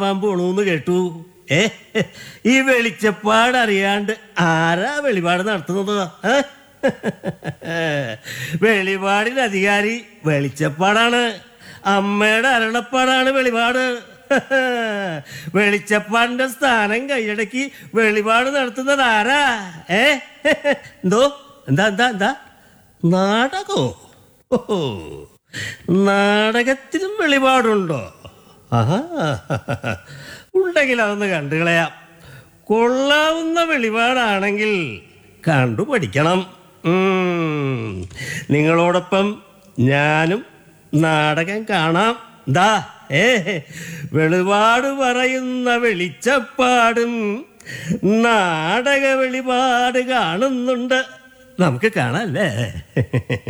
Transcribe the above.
നടപ്പാൻ പോണൂന്ന് കേട്ടു ഏ ഈ വെളിച്ചപ്പാട് അറിയാണ്ട് ആരാ വെളിപാട് നടത്തുന്നത് ഏ? വെളിപാടിന് അധികാരി വെളിച്ചപ്പാടാണ് അമ്മയുടെ അരുളപ്പാടാണ് വെളിപാട് വെളിച്ചപ്പാടിന്റെ സ്ഥാനം കൈയടക്കി വെളിപാട് നടത്തുന്നത് ആരാ ഏ എന്തോ എന്താ എന്താ എന്താ നാടകോ ഓഹോ നാടകത്തിലും വെളിപാടുണ്ടോ ആഹാ ഉണ്ടെങ്കിൽ അതൊന്ന് കണ്ടു കളയാം കൊള്ളാവുന്ന വെളിപാടാണെങ്കിൽ കണ്ടു പഠിക്കണം ഉം. നിങ്ങളോടൊപ്പം ഞാനും നാടകം കാണാം ദാ ഏ വെളിപാട് പറയുന്ന വെളിച്ചപ്പാടും നാടക വെളിപാട് കാണുന്നുണ്ട് നമുക്ക് കാണാം അല്ലേ